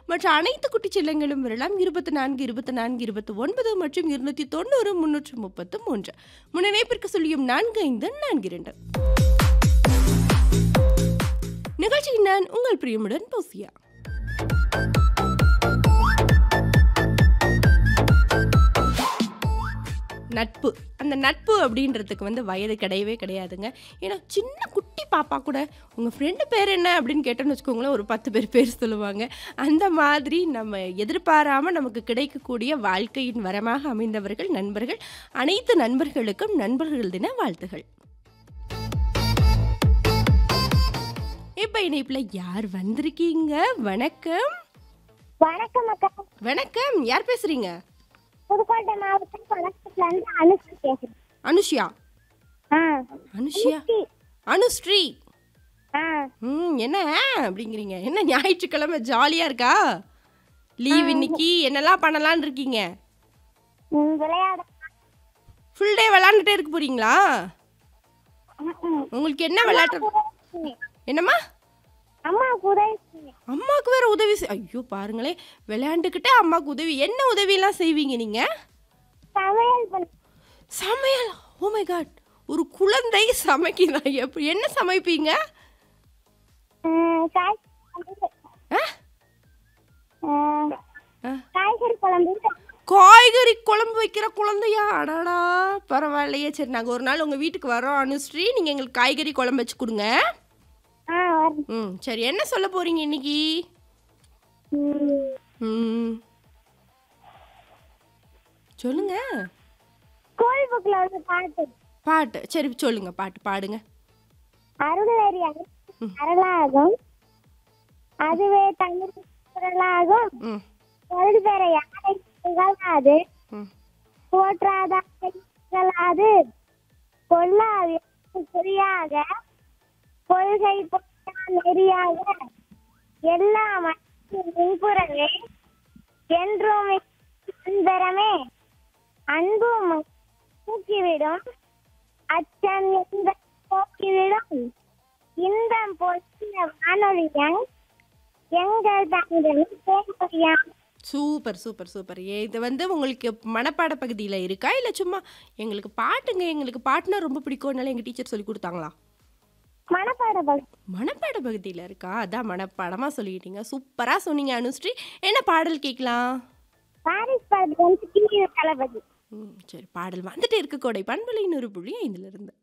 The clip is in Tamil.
மற்ற அனைத்து குட்டிச் செல்லங்களும் வரலாம் இருபத்தி நான்கு இருபத்தி நான்கு இருபத்தி ஒன்பது மற்றும் இருநூத்தி தொண்ணூறு முன்னூற்று முப்பத்து மூன்று முன்னிணைப்பிற்கு சொல்லியும் நான்கு ஐந்து நான்கு இரண்டு நிகழ்ச்சியில் நான் உங்கள் பிரியமுடன் போசியா நட்பு அந்த நட்பு அப்படின்றதுக்கு வந்து வயது கிடையவே கிடையாதுங்க ஏன்னா சின்ன குட்டி பாப்பா கூட உங்கள் ஃப்ரெண்டு பேர் என்ன அப்படின்னு கேட்டோன்னு வச்சுக்கோங்களேன் ஒரு பத்து பேர் பேர் சொல்லுவாங்க அந்த மாதிரி நம்ம எதிர்பாராமல் நமக்கு கிடைக்கக்கூடிய வாழ்க்கையின் வரமாக அமைந்தவர்கள் நண்பர்கள் அனைத்து நண்பர்களுக்கும் நண்பர்கள் தின வாழ்த்துகள் இப்போ இணைப்பில் யார் வந்திருக்கீங்க வணக்கம் வணக்கம் அக்கா வணக்கம் யார் பேசுறீங்க புதுக்கோட்டை மாவட்டம் கொலக்கத்துல இருந்து அனுஷ்டி பேசுறேன் அனுஷ்யா ஆ அனுஷ்யா அனுஷ்டி. அனுஸ்ரீ ஆ ம் என்ன அப்படிங்கிறீங்க என்ன ஞாயிற்றுக்கிழமை ஜாலியாக இருக்கா லீவ் இன்னைக்கு என்னெல்லாம் பண்ணலான்னு இருக்கீங்க ம், விளையாட ஃபுல் டே விளாண்டுட்டே இருக்க போறீங்களா ம், ம். உங்களுக்கு என்ன விளையாட்டு உதவி என்னம்மா அம்மாவுக்கு உதவி செய்யுங்க. அம்மாவுக்கு வேற உதவி செய் ஐயோ பாருங்களேன் விளையாண்டுக்கிட்டே அம்மாவுக்கு உதவி என்ன உதவியெல்லாம் செய்வீங்க நீங்கள் சமையல் பண்ண சமையல் ஓ மை காட் ஒரு குழந்தை சமைக்கிறா எப்படி என்ன சமைப்பீங்க ம், காய் குழம்பு. ஆ? ஆ, ஆ. காய்கறி குழம்பு காய்கறி குழம்பு வைக்கிற குழந்தையா அடாடா பரவாயில்லையே சரி நாங்கள் ஒரு நாள் உங்கள் வீட்டுக்கு வரோம் அனுஸ்ரீ நீங்கள் எங்களுக்கு காய்கறி குழம்பு வச்சு கொடுங்க ஆ வரேன் ம் சரி என்ன சொல்ல போறீங்க இன்னைக்கு ம், ம் சொல்லுங்க ஸ்கூல் புக்ல வந்து பாட்டு பாட்டு சரி சொல்லுங்க பாட்டு பாடுங்க அருளறி அருளாகும் அதுவே தமிழ் குரலாகும் ம் பொருள் பெற யாரை புகழாது ம் போற்றாதாது கொள்ளாது குறியாக கொள்கை பொற்றா நெறியாக எல்லா முன்புறமே என்றும் அன்பரமே அன்பும் தூக்கிவிடும் அச்சம் எந்த போக்கிவிடும் இன்பம் பொருந்த வானொலியன் எங்கள் தங்கள் தேவையான் சூப்பர் சூப்பர் சூப்பர் ஏ இது வந்து உங்களுக்கு மனப்பாட பகுதியில் இருக்கா இல்லை சும்மா எங்களுக்கு பாட்டுங்க எங்களுக்கு பாட்டுனா ரொம்ப பிடிக்கும்னால எங்கள் டீச்சர் சொல்லி கொடுத்தாங்களா மனப்பாட பகுதி மனப்பாட பகுதியில் இருக்கா அதான் மனப்பாடமாக சொல்லிட்டீங்க சூப்பராக சொன்னீங்க அனுஸ்ரீ என்ன பாடல் கேட்கலாம் பாரிஸ் படத்துல வந்து டிவி தளபதி ம் சரி பாடல் வந்துட்டு இருக்க கோடை பண்பலை நூறு புள்ளி ஐந்துல இருந்து